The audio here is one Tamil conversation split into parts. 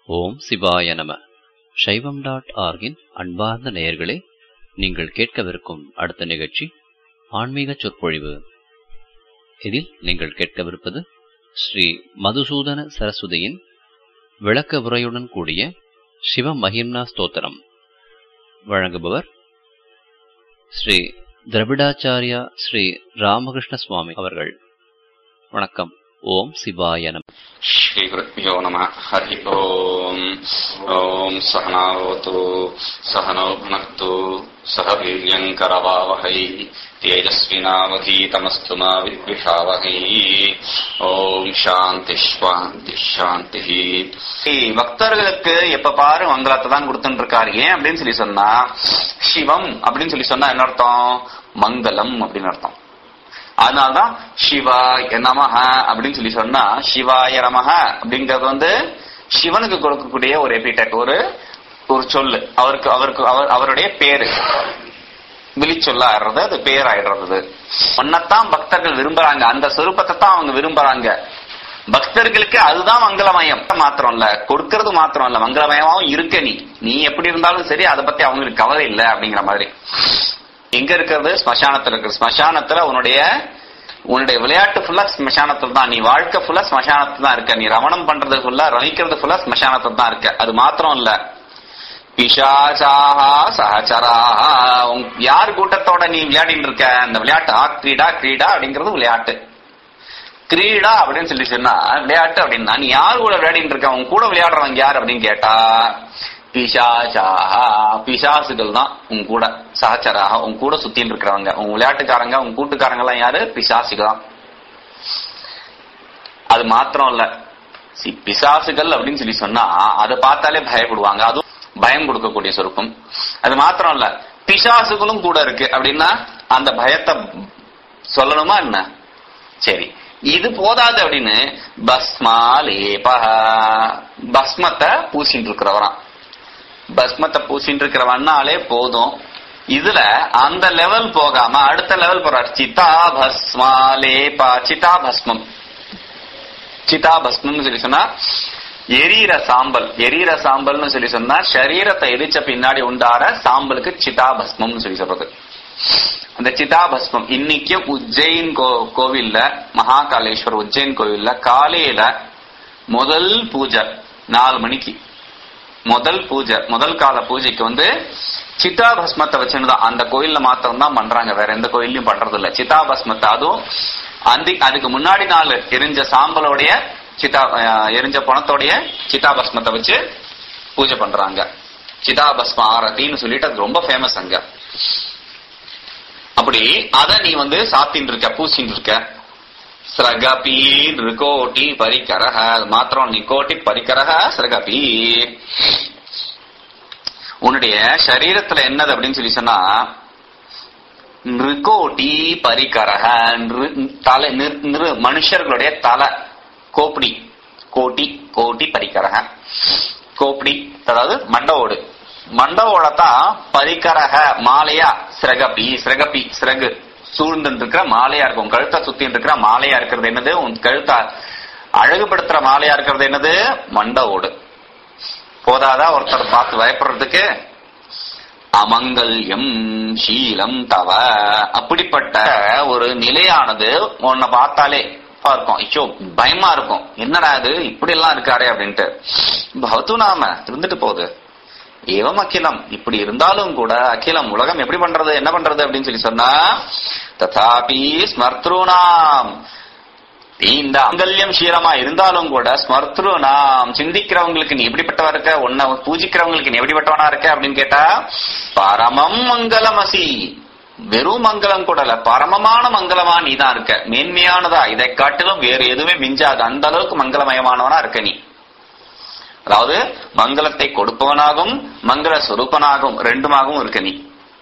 ஓம் சிவாய நம சைவம் டாட் ஆர்கின் அன்பார்ந்த நேயர்களே நீங்கள் கேட்கவிருக்கும் அடுத்த நிகழ்ச்சி ஆன்மீக சொற்பொழிவு இதில் நீங்கள் கேட்கவிருப்பது ஸ்ரீ மதுசூதன சரஸ்வதியின் விளக்க உரையுடன் கூடிய சிவ மகிம்னா ஸ்தோத்திரம் வழங்குபவர் ஸ்ரீ திரவிடாச்சாரியா ஸ்ரீ ராமகிருஷ்ண சுவாமி அவர்கள் வணக்கம் ஓம் சிவாய நம श्रीगुरुभ्यो नमः हरि ओम् ॐ सहनावतु सहनौ भुनक्तु सह वीर्यम् करवावहै तेजस्विनावधीतमस्तु मा विद्विषावहै ஓம் சாந்தி சாந்தி சாந்தி பக்தர்களுக்கு எப்ப பாரு மங்களத்தை தான் கொடுத்துட்டு இருக்காரு ஏன் அப்படின்னு சொல்லி சொன்னா சிவம் அப்படின்னு சொல்லி சொன்னா என்ன அர்த்தம் மங்களம் அப்படின்னு அர்த்தம் அதனால்தான் சிவாய நமஹ அப்படின்னு சொல்லி சொன்னா சிவாய நமஹ அப்படிங்கிறது வந்து சிவனுக்கு கொடுக்கக்கூடிய ஒரு எபிடெட் ஒரு ஒரு சொல்லு அவருக்கு அவருக்கு அவர் அவருடைய பேரு விழிச்சொல்லா ஆயிடுறது அது பேர் ஆயிடுறது ஒன்னத்தான் பக்தர்கள் விரும்புறாங்க அந்த சொரூபத்தை தான் அவங்க விரும்புறாங்க பக்தர்களுக்கு அதுதான் மங்களமயம் மாத்திரம் இல்ல கொடுக்கறது மாத்திரம் இல்ல மங்களமயமாவும் இருக்க நீ நீ எப்படி இருந்தாலும் சரி அதை பத்தி அவங்களுக்கு கவலை இல்லை அப்படிங்கிற மாதிரி எங்க இருக்கிறது ஸ்மசானத்துல இருக்கு ஸ்மசானத்துல உன்னுடைய உன்னுடைய விளையாட்டு ஃபுல்லா ஸ்மசானத்துல தான் நீ வாழ்க்கை ஃபுல்லா ஸ்மசானத்துல தான் இருக்க நீ ரமணம் பண்றது ஃபுல்லா ரவிக்கிறது ஃபுல்லா ஸ்மசானத்துல தான் இருக்க அது மாத்திரம் இல்ல பிசாசாஹா சஹச்சராஹா யார் கூட்டத்தோட நீ விளையாடிட்டு இருக்க அந்த விளையாட்டு ஆ கிரீடா கிரீடா அப்படிங்கிறது விளையாட்டு கிரீடா அப்படின்னு சொல்லி சொன்னா விளையாட்டு அப்படின்னா நீ யார் கூட விளையாடிட்டு இருக்க உன் கூட விளையாடுறவங்க யார் அப்படின்னு கேட்டா பிசாசாஹா பிசாசுகள் தான் உன் கூட சகச்சராக உன் கூட சுத்தின்னு இருக்கிறவங்க உன் விளையாட்டுக்காரங்க உன் கூட்டுக்காரங்க எல்லாம் யாரு பிசாசுகள் தான் அது மாத்திரம் இல்ல பிசாசுகள் அப்படின்னு சொல்லி சொன்னா அதை பார்த்தாலே பயப்படுவாங்க அதுவும் பயம் கொடுக்கக்கூடிய சொருக்கம் அது மாத்திரம் இல்ல பிசாசுகளும் கூட இருக்கு அப்படின்னா அந்த பயத்தை சொல்லணுமா என்ன சரி இது போதாது அப்படின்னு பஸ்மா லேபா பஸ்மத்தை பூசிட்டு இருக்கிறவரான் பஸ்மத்தை பூசிட்டு இருக்கிறவன்னாலே போதும் இதுல அந்த லெவல் போகாம அடுத்த லெவல் போறார் சிதா பஸ்மா லேபா சிதா பஸ்மம் சிதா பஸ்மம்னு சொல்லி சொன்னா எரீர சாம்பல் எரீர சாம்பல்னு சொல்லி சொன்னா சரீரத்தை எரிச்ச பின்னாடி உண்டார சாம்பலுக்கு சிதா பஸ்மம்னு சொல்லி சொல்றது அந்த சிதா பஸ்மம் இன்னைக்கு உஜ்ஜைன் கோவில்ல மகாகாலேஸ்வர் உஜ்ஜைன் கோவில்ல காலையில முதல் பூஜை நாலு மணிக்கு முதல் பூஜை முதல் கால பூஜைக்கு வந்து சிதா பஸ்மத்தை வச்சுதான் அந்த கோயில்ல மாத்திரம் தான் பண்றாங்க வேற எந்த கோயிலையும் பண்றது இல்ல சிதா பஸ்மத்தை அதுவும் அந்த அதுக்கு முன்னாடி நாள் எரிஞ்ச சாம்பலோடைய சிதா எரிஞ்ச பணத்தோடைய சிதா பஸ்மத்தை வச்சு பூஜை பண்றாங்க சிதா பஸ்ம ஆரத்தின்னு சொல்லிட்டு அது ரொம்ப ஃபேமஸ் அங்க அப்படி அத நீ வந்து சாத்தின்னு இருக்க பூசின்னு இருக்க ஸ்ரகபி நிருகோட்டி பரிகரக மாத்திரம் நிக்கோட்டி பரிகரக ஸ்ரகபி உன்னுடைய சரீரத்துல என்னது அப்படின்னு சொல்லி சொன்னா நிருகோட்டி பரிகரக தலை மனுஷர்களுடைய தலை கோப்படி கோட்டி கோட்டி பரிகரக கோப்படி அதாவது மண்டவோடு மண்டவோடத்தான் பரிகரக மாலையா சிறகப்பி சிறகப்பி சிறகு சூழ்ந்து இருக்கிற மாலையா இருக்கும் கழுத்தை சுத்தி இருக்கிற மாலையா இருக்கிறது என்னது உன் கழுத்தை அழகுபடுத்துற மாலையா இருக்கிறது என்னது மண்டவோடு போதாதா ஒருத்தர் பார்த்து பயப்படுறதுக்கு அமங்கல்யம் சீலம் தவ அப்படிப்பட்ட ஒரு நிலையானது உன்னை பார்த்தாலே இருக்கும் ஐயோ பயமா இருக்கும் என்னடா இது இப்படி எல்லாம் இருக்காரே அப்படின்ட்டு பகத்து நாம இருந்துட்டு போகுது ஏவம் அகிலம் இப்படி இருந்தாலும் கூட அகிலம் உலகம் எப்படி பண்றது என்ன பண்றது அப்படின்னு சொல்லி சொன்னா ததாபி ஸ்மர்த்ருனாம் இந்த அங்கல்யம் சீரமா இருந்தாலும் கூட ஸ்மர்த்ரு நாம் சிந்திக்கிறவங்களுக்கு நீ எப்படிப்பட்டவா இருக்க உன்னை பூஜிக்கிறவங்களுக்கு நீ எப்படிப்பட்டவனா இருக்க அப்படின்னு கேட்டா பரமம் மங்களமசி வெறும் மங்களம் கூட இல்ல பரமமான மங்களமா நீ தான் இருக்க மேன்மையானதா இதை காட்டிலும் வேறு எதுவுமே மிஞ்சாது அந்த அளவுக்கு மங்களமயமானவனா இருக்க நீ அதாவது மங்களத்தை கொடுப்பவனாகவும் மங்கள சொரூபனாகவும் ரெண்டுமாகவும் இருக்க நீ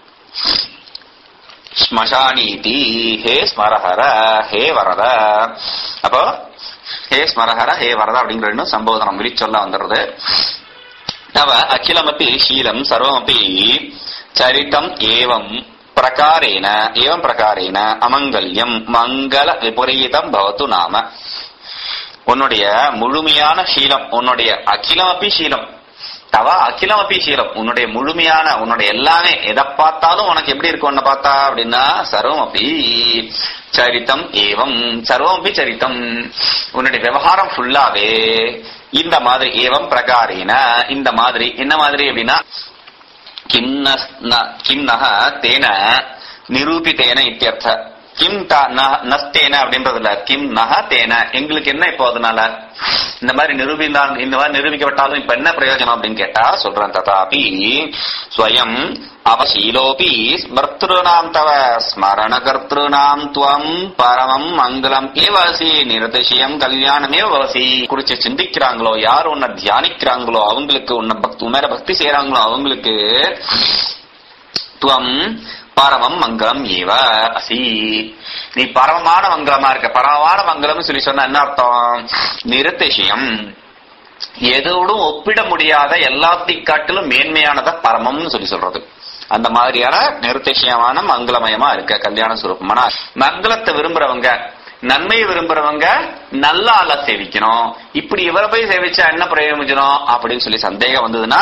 ஸ்மசானீதி ஹே ஸ்மரஹர ஹே வரத அப்போ ஹே ஸ்மரஹர ஹே வரத அப்படிங்கிற ரெண்டும் சம்போதனம் விழிச்சொல்ல வந்துடுறது தவ அகிலமப்பி ஷீலம் சர்வமப்பி சரித்தம் ஏவம் பிரகாரேன ஏவம் பிரகாரேன அமங்கல்யம் மங்கள விபரீதம் பவத்து நாம உன்னுடைய முழுமையான சீலம் உன்னுடைய அகிலமப்பி சீலம் தவ அகிலமப்பி சீலம் உன்னுடைய முழுமையான உன்னுடைய எல்லாமே எதை பார்த்தாலும் உனக்கு எப்படி இருக்கும் உன்னை பார்த்தா அப்படின்னா சர்வம் அப்படி சரித்தம் ஏவம் சர்வம் அப்படி சரித்தம் உன்னுடைய விவகாரம் ஃபுல்லாவே இந்த மாதிரி ஏவம் பிரகாரேன இந்த மாதிரி என்ன மாதிரி அப்படின்னா கிம் நஸ்- ந- கிம் நக தேன நிரூபித்தேன இத்தியர்த்த கிம் த- ந- நஸ்தேன அப்படின்றதுல கிம் நக தேன எங்களுக்கு என்ன இப்போ அதனால இந்த மாதிரி நிரூபிந்தால் இந்த மாதிரி நிரூபிக்கப்பட்டாலும் இப்ப என்ன பிரயோஜனம் அப்படின்னு கேட்டா சொல்றேன் ததாபி ஸ்வயம் அவசீலோபி ஸ்மர்த்திருநாம் தவ ஸ்மரண கர்த்திருநாம் துவம் பரமம் மங்களம் ஏவாசி நிரதிசயம் கல்யாணமே வசி குறிச்சு சிந்திக்கிறாங்களோ யார் உன்னை தியானிக்கிறாங்களோ அவங்களுக்கு உன்னை பக்தி உன் மேல பக்தி செய்யறாங்களோ அவங்களுக்கு துவம் பரமம் மங்களம் ஏவ அசி நீ பரமமான மங்களமா இருக்க பரமமான மங்களம்னு சொல்லி சொன்னா என்ன அர்த்தம் நிருத்திஷயம் எதோடும் ஒப்பிட முடியாத எல்லாத்தையும் காட்டிலும் மேன்மையானத பரமம்னு சொல்லி சொல்றது அந்த மாதிரியான நிருத்திஷயமான மங்களமயமா இருக்க கல்யாண சுரூபமான மங்களத்தை விரும்புறவங்க நன்மையை விரும்புறவங்க நல்ல ஆள சேவிக்கணும் இப்படி இவரை போய் சேவிச்சா என்ன பிரயோஜனம் அப்படின்னு சொல்லி சந்தேகம் வந்ததுன்னா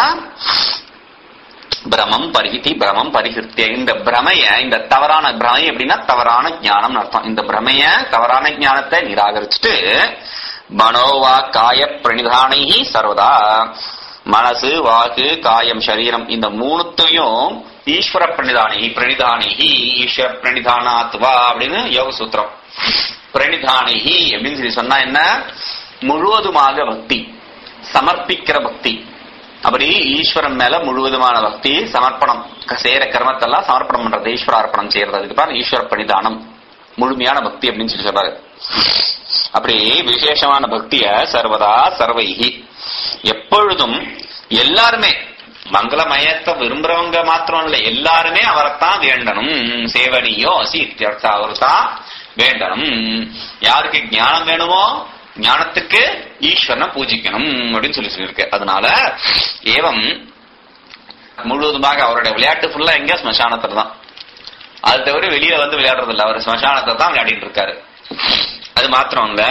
பிரமம் பரிகிதி பிரமம் பரிகிருத்திய இந்த பிரமைய இந்த தவறான பிரமை எப்படின்னா தவறான ஞானம் அர்த்தம் இந்த பிரமைய தவறான ஞானத்தை நிராகரிச்சுட்டு மனோவா காய பிரணிதானை சர்வதா மனசு வாக்கு காயம் சரீரம் இந்த மூணுத்தையும் ஈஸ்வர பிரணிதானி பிரணிதானி ஈஸ்வர பிரணிதானாத்வா அப்படின்னு யோக சூத்திரம் பிரணிதானி அப்படின்னு சொல்லி சொன்னா என்ன முழுவதுமாக பக்தி சமர்ப்பிக்கிற பக்தி அப்படி ஈஸ்வரன் மேல முழுவதுமான பக்தி சமர்ப்பணம் செய்யற கர்மத்தெல்லாம் சமர்ப்பணம் பண்றது ஈஸ்வர அர்ப்பணம் செய்யறது அதுக்கு தான் ஈஸ்வர பணிதானம் முழுமையான பக்தி அப்படின்னு சொல்லி சொல்றாரு அப்படி விசேஷமான பக்திய சர்வதா சர்வைகி எப்பொழுதும் எல்லாருமே மங்களமயத்தை விரும்புறவங்க மாத்திரம் இல்ல எல்லாருமே அவரைத்தான் வேண்டணும் சேவனியோ அசி இத்தியர்த்தா அவர் தான் வேண்டணும் யாருக்கு ஞானம் வேணுமோ ஞானத்துக்கு ஈஸ்வரனை பூஜிக்கணும் அப்படின்னு சொல்லி சொல்லியிருக்கு அதனால ஏவம் முழுவதுமாக அவருடைய விளையாட்டு ஃபுல்லா எங்க ஸ்மசானத்துல தான் அது தவிர வெளியில வந்து விளையாடுறது இல்ல அவர் ஸ்மசானத்தை தான் விளையாடிட்டு இருக்காரு அது மாத்திரம் இல்ல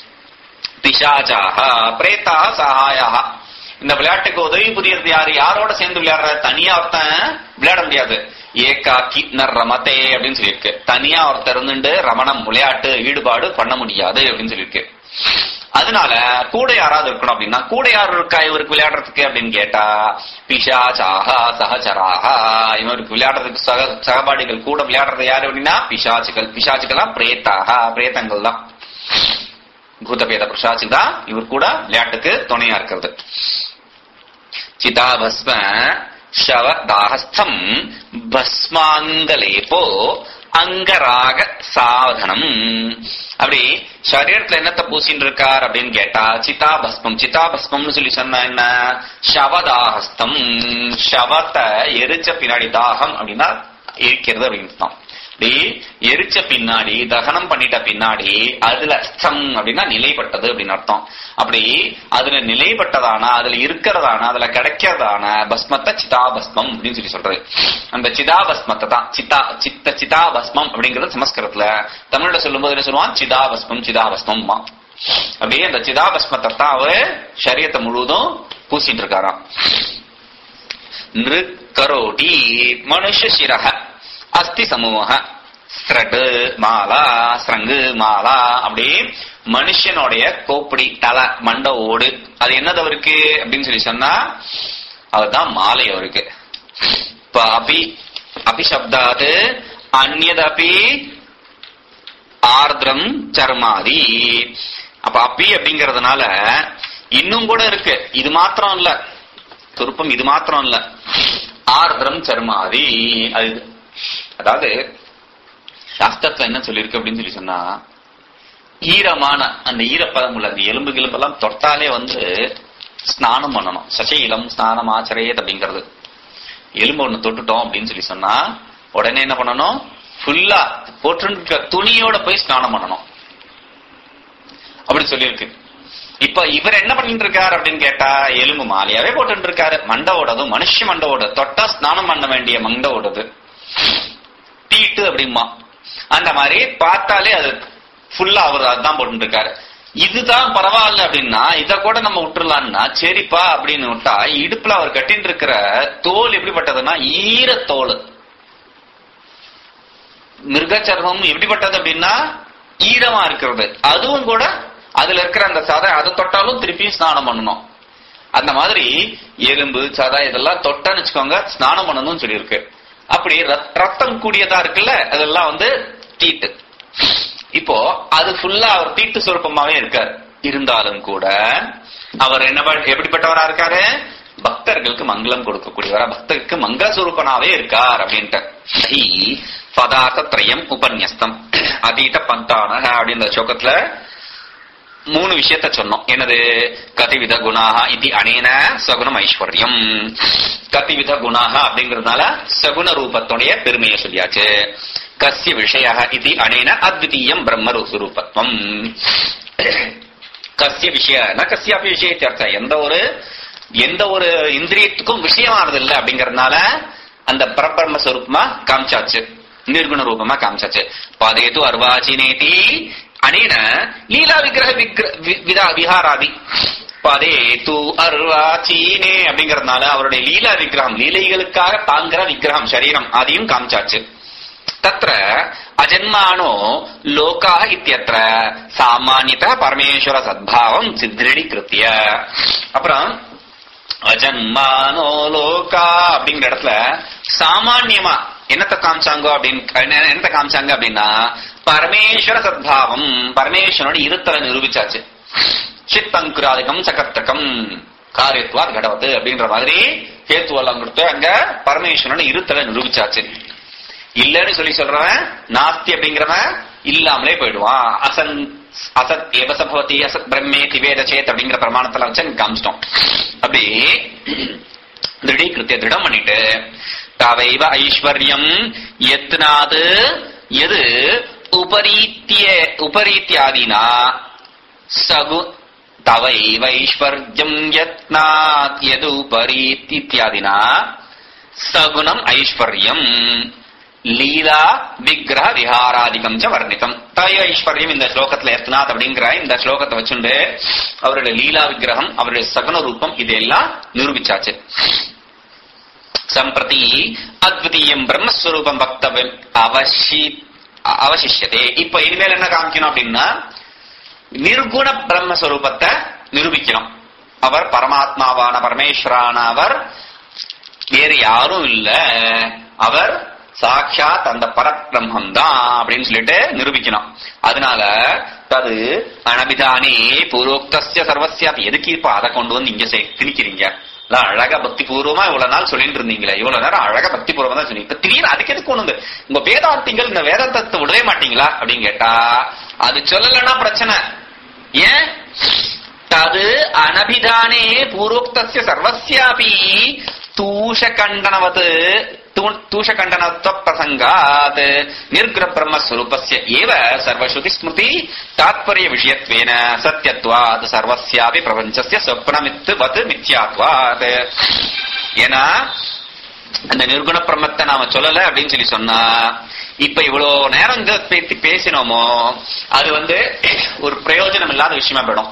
பிசாச்சாக பிரேத்தா சகாயாக இந்த விளையாட்டுக்கு உதவி புரியறது யாரு யாரோட சேர்ந்து விளையாடுற தனியா ஒருத்தன் விளையாட முடியாது ஏகாக்கி நர் ரமதே அப்படின்னு சொல்லியிருக்கு தனியா ஒருத்தர் இருந்துட்டு ரமணம் விளையாட்டு ஈடுபாடு பண்ண முடியாது அப்படின்னு சொல்லியிருக்கு அதனால கூட யாராவது இருக்கணும் அப்படின்னா கூட யார் இருக்கா இவருக்கு விளையாடுறதுக்கு அப்படின்னு கேட்டா பிசாச்சாக சகச்சராக இவருக்கு விளையாடுறதுக்கு சக சகபாடிகள் கூட விளையாடுறது யாரு அப்படின்னா பிசாச்சுகள் பிசாச்சுகள்லாம் பிரேத்தாக பிரேத்தங்கள் தான் பூதபேத பிரசாச்சு தான் இவர் கூட விளையாட்டுக்கு துணையா இருக்கிறது சிதாபஸ்ம ஷவ தாகஸ்தம் பஸ்மாங்கலேபோ அங்கராக சாதனம் அப்படி சரீரத்துல என்னத்த பூசின்னு இருக்கார் அப்படின்னு கேட்டா சிதாபஸ்மம் சிதாபஸ்மம்னு சொல்லி சொன்னா என்ன ஷவதாகஸ்தம் ஷவத்தை எரிச்ச பின்னாடி தாகம் அப்படின்னா இருக்கிறது அப்படின்னு தான் அப்படி எரிச்ச பின்னாடி தகனம் பண்ணிட்ட பின்னாடி அதுல ஸ்தம் அப்படின்னா நிலைப்பட்டது அப்படின்னு அர்த்தம் அப்படி அதுல நிலைப்பட்டதான அதுல இருக்கிறதான அதுல கிடைக்கிறதான பஸ்மத்தை சிதாபஸ்மம் அப்படின்னு சொல்லி சொல்றது அந்த சிதாபஸ்மத்தை தான் சித்தா சித்த சிதாபஸ்மம் அப்படிங்கிறது சமஸ்கிருதத்துல தமிழ்ல சொல்லும்போது என்ன சொல்லுவான் சிதாபஸ்மம் சிதாபஸ்மம் அப்படியே அந்த சிதாபஸ்மத்தை தான் அவர் சரியத்தை முழுவதும் பூசிட்டு இருக்காராம் நிருக்கரோடி மனுஷ சிரக அஸ்தி சமூக ஸ்ரடு மாலா ஸ்ரங்கு மாலா அப்படி மனுஷனுடைய கோப்படி தலை மண்ட ஓடு அது என்னது அவருக்கு அப்படின்னு சொல்லி சொன்னா அதுதான் மாலை அவருக்கு இப்ப அபி அபிசப்தாது அந்நதபி ஆர்திரம் சர்மாதி அப்ப அப்பி அப்படிங்கறதுனால இன்னும் கூட இருக்கு இது மாத்திரம் இல்ல துருப்பம் இது மாத்திரம் இல்ல ஆர்திரம் சர்மாதி அது அதாவது சாஸ்திரத்துல என்ன சொல்லியிருக்கு அப்படின்னு சொல்லி சொன்னா ஈரமான அந்த ஈரப்பதம் உள்ள அந்த எலும்பு கிளம்பெல்லாம் தொட்டாலே வந்து ஸ்நானம் பண்ணணும் சசையிலம் ஸ்நானம் ஆச்சரியத் அப்படிங்கிறது எலும்பு ஒண்ணு தொட்டுட்டோம் அப்படின்னு சொல்லி சொன்னா உடனே என்ன பண்ணணும் ஃபுல்லா போட்டு துணியோட போய் ஸ்நானம் பண்ணணும் அப்படி சொல்லியிருக்கு இப்ப இவர் என்ன பண்ணிட்டு இருக்காரு அப்படின்னு கேட்டா எலும்பு மாலையாவே போட்டு இருக்காரு மண்டை ஓடதும் மனுஷ மண்டை ஓட தொட்டா ஸ்நானம் பண்ண வேண்டிய மண்டை ஓடுது தீட்டு அப்படிமா அந்த மாதிரி பார்த்தாலே அது ஃபுல்லா அவர் அதான் போட்டு இருக்காரு இதுதான் பரவாயில்ல அப்படின்னா இத கூட நம்ம விட்டுறலாம்னா சரிப்பா அப்படின்னு விட்டா இடுப்புல அவர் கட்டிட்டு இருக்கிற தோல் எப்படிப்பட்டதுன்னா ஈர தோல் மிருகச்சர்மம் எப்படிப்பட்டது அப்படின்னா ஈரமா இருக்கிறது அதுவும் கூட அதுல இருக்கிற அந்த சதை அதை தொட்டாலும் திருப்பி ஸ்நானம் பண்ணணும் அந்த மாதிரி எலும்பு சதை இதெல்லாம் தொட்டான்னு வச்சுக்கோங்க ஸ்நானம் பண்ணணும்னு சொல்லியிருக்கு அப்படி ரத்- ரத்தம் கூடியதா இருக்குல்ல அதெல்லாம் வந்து தீட்டு இப்போ அது ஃபுல்லா அவர் தீட்டு சொருப்பமாவே இருக்கார் இருந்தாலும் கூட அவர் என்ன ப- எப்படிப்பட்டவரா இருக்காரு பக்தர்களுக்கு மங்களம் கொடுக்கக்கூடியவரா பக்தருக்கு மங்கள சொரூபனாவே இருக்கார் அப்படின்ட்டு ஹி பதார்த்த திரயம் உபன்யஸ்தம் அதீத பந்தான அப்படின்ற சோகத்துல மூணு விஷயத்த சொன்னோம் என்னது கதிவித குணாக இது அனேன சகுணம் ஐஸ்வர்யம் கதிவித குணாக அப்படிங்கறதுனால சகுண ரூபத்துடைய பெருமையை சொல்லியாச்சு கசிய விஷய இது அனேன அத்விதீயம் பிரம்ம சுரூபத்துவம் கசிய விஷய ந கசியாபி விஷயத்தை எந்த ஒரு எந்த ஒரு இந்திரியத்துக்கும் விஷயமானது இல்லை அப்படிங்கறதுனால அந்த பரபிரம்ம ஸ்வரூபமா காமிச்சாச்சு நிர்குண ரூபமா காமிச்சாச்சு பாதேது அர்வாச்சினேதி அனேன லீலா விக்கிரக விக்ர- வி- விதா- விஹாராதி பதே து அர்வாச்சீனே அப்படிங்கறதுனால அவருடைய லீலா விக்கிரகம் லீலைகளுக்காக தாங்கிற விக்கிரகம் சரீரம் அதையும் காமிச்சாச்சு தத்ர அஜன்மானோ லோகாः இத்தியத்ர சாமானியத பரமேஸ்வர சத்பாவம் சித்திரீகிருத்திய அப்புறம் அஜன்மானோ லோகா அப்படிங்கிற இடத்துல சாமான்யமா என்னத்த காமிச்சாங்க அப்படின்னு என்ன- என்னத்த காமிச்சாங்க அப்படின்னா பரமேஸ்வர சத்பாவம் பரமேஸ்வரனோட இருத்தலை நிரூபிச்சாச்சு சித்தங்குராதிகம் சகத்தகம் காரியத்துவார் கடவுது அப்படின்ற மாதிரி ஹேத்துவெல்லாம் கொடுத்து அங்க பரமேஸ்வரன் இருத்தலை நிரூபிச்சாச்சு இல்லன்னு சொல்லி சொல்றவன் நாஸ்தி அப்படிங்கிறவன் இல்லாமலே போயிடுவான் அசன் அசத் ஏவசபவதி அசத் பிரம்மே திவேத சேத் அப்படிங்கிற பிரமாணத்துல வச்சு அங்க காமிச்சிட்டோம் அப்படி திருடீகிருத்திய திருடம் பண்ணிட்டு தவைவ ஐஸ்வர்யம் எத்னாது எது உபரீத்திய உபரீத்தியாதினா சகு தவைவ ஐஸ்வர்யம் யத்னாத் எது உபரீத்தியாதினா சகுணம் ஐஸ்வர்யம் லீலா விக்கிரக விஹாராதிகம் ச வர்ணிதம் தய ஐஸ்வர்யம் இந்த ஸ்லோகத்துல எத்தனாத் அப்படிங்கிற இந்த ஸ்லோகத்தை வச்சுண்டு அவருடைய லீலா விக்கிரகம் அவருடைய சகுன ரூபம் இதெல்லாம் நிரூபிச்சாச்சு சம்பிரதி அத்விதீயம் பிரம்மஸ்வரூபம் வக்தவியம் அவசி அவசிஷ்யதே இப்ப இனிமேல் என்ன காமிக்கணும் அப்படின்னா நிர்குண பிரம்மஸ்வரூபத்தை நிரூபிக்கணும் அவர் பரமாத்மாவான பரமேஸ்வரான அவர் வேறு யாரும் இல்ல அவர் சாட்சாத் அந்த பரபிரம்மம் தான் அப்படின்னு சொல்லிட்டு நிரூபிக்கணும் அதனால தது அனபிதானே பூர்வோக்தஸ்ய சர்வசியாபி எதுக்கு இப்ப அதை கொண்டு வந்து இங்க சே- திணிக்கிறீங்க எல்லாம் அழகா பக்தி பூர்வமா இவ்வளவு நாள் சொல்லிட்டு இருந்தீங்களே இவ்வளவு நேரம் அழகா பக்தி பூர்வமா தான் சொன்னீங்க இப்ப திடீர்னு அதுக்கு எதுக்கு கொண்டு வந்து உங்க வேதாந்திகள் இந்த வேதாந்தத்தை விடவே மாட்டீங்களா அப்படின்னு கேட்டா அது சொல்லலைன்னா பிரச்சனை ஏன் தது அனபிதானே பூர்வோக்தஸ்ய சர்வஸ்யாபி தூஷகண்டனவத் தூ- தூஷகண்டனத்வ பிரசங்காத் நிர்குண பிரம்மஸ்வரூபஸ்ய ஏவ சர்வஸ்ருதி ஸ்மிருதி தாத்பரிய விஷயத்வேன சத்யத்வாத் சர்வஸ்யாபி பிரபஞ்சஸ்ய சொப்னமித்து வத் மித்யாத்வாத் ஏன்னா அந்த நிர்குண பிரம்மத்தை நாம சொல்லல அப்படின்னு சொல்லி சொன்னா இப்ப இவ்வளவு நேரம் இங்க பேசி பேசினோமோ அது வந்து ஒரு பிரயோஜனம் இல்லாத விஷயமா போயிடும்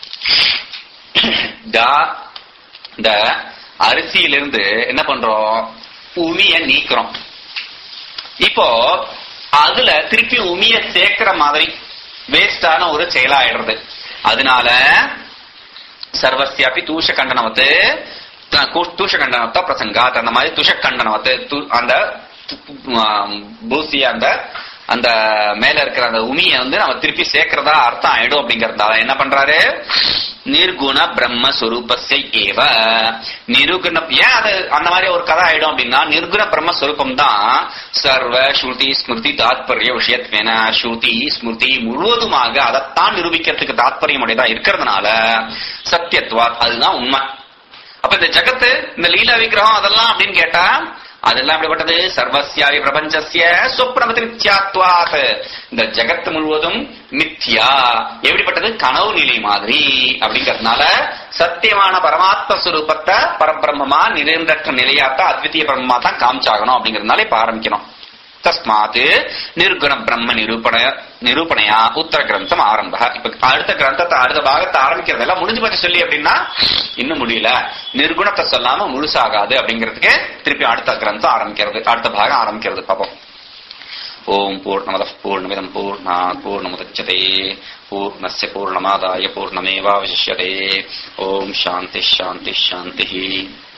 தா- இந்த அரிசியிலிருந்து என்ன பண்றோம் உமிய நீக்கிறோம் இப்போ அதுல திருப்பி உமிய சேர்க்கிற மாதிரி வேஸ்டான ஒரு செயலாயிடுறது அதனால சர்வசியாபி தூஷ கண்டனவத்து தூஷ கண்டனவத்த பிரசங்காத் அந்த மாதிரி துஷ கண்டனவத்து து- அந்த ஆம், பூசி அந்த அந்த மேல இருக்கிற அந்த உமியை வந்து நம்ம திருப்பி சேர்க்கிறதா அர்த்தம் ஆயிடும் அப்படிங்கறதால என்ன பண்றாரு நிர்குண பிரம்ம சுரூபஸ்ய ஏவ நிருகுண ஏன் அது அந்த மாதிரி ஒரு கதை ஆயிடும் அப்படின்னா நிர்குண பிரம்ம சுரூபம் தான் சர்வ ஸ்ருதி ஸ்மிருதி தாத்பரிய விஷயத்வேன ஸ்ருதி ஸ்மிருதி முழுவதுமாக அதைத்தான் நிரூபிக்கிறதுக்கு தாத்பரியம் உடையதா இருக்கிறதுனால சத்தியத்வாத் அதுதான் உண்மை அப்ப இந்த ஜகத்து இந்த லீலா விக்கிரகம் அதெல்லாம் அப்படின்னு கேட்டா அதெல்லாம் எப்படிப்பட்டது சர்வசியாவி பிரபஞ்சசிய சொப்னமதி மித்யாத்வாத் இந்த ஜகத்து முழுவதும் மித்யா எப்படிப்பட்டது கனவு நிலை மாதிரி அப்படிங்கறதுனால சத்தியமான பரமாத்ம சுரூபத்தை பரபிரம்மமா நிறைந்தற்ற நிலையாத்த அத்விதீய பிரம்மமா தான் காமிச்சாகணும் அப்படிங்கறதுனால இப்ப ஆரம்பிக்கணும் தஸ்மாத் நிர்குண பிரம்ம நிரூபண நிரூபணையா உத்தர கிரந்தம் ஆரம்ப இப்ப அடுத்த கிரந்தத்தை அடுத்த பாகத்தை ஆரம்பிக்கிறதெல்லாம் முடிஞ்சு பற்றி சொல்லி அப்படின்னா இன்னும் முடியல நிர்குணத்தை சொல்லாம முழுசாகாது அப்படிங்கிறதுக்கு திருப்பி அடுத்த கிரந்தம் ஆரம்பிக்கிறது அடுத்த பாகம் ஆரம்பிக்கிறது பாப்போம் ஓம் பூர்ணமதः பூர்ணமிதம் பூர்ணாத் பூர்ணமுதச்சதே பூர்ணस्य பூர்ணமாதாய பூர்ணமேவாவசிஷ்யते ஓம் சாந்தி சாந்தி சாந்தி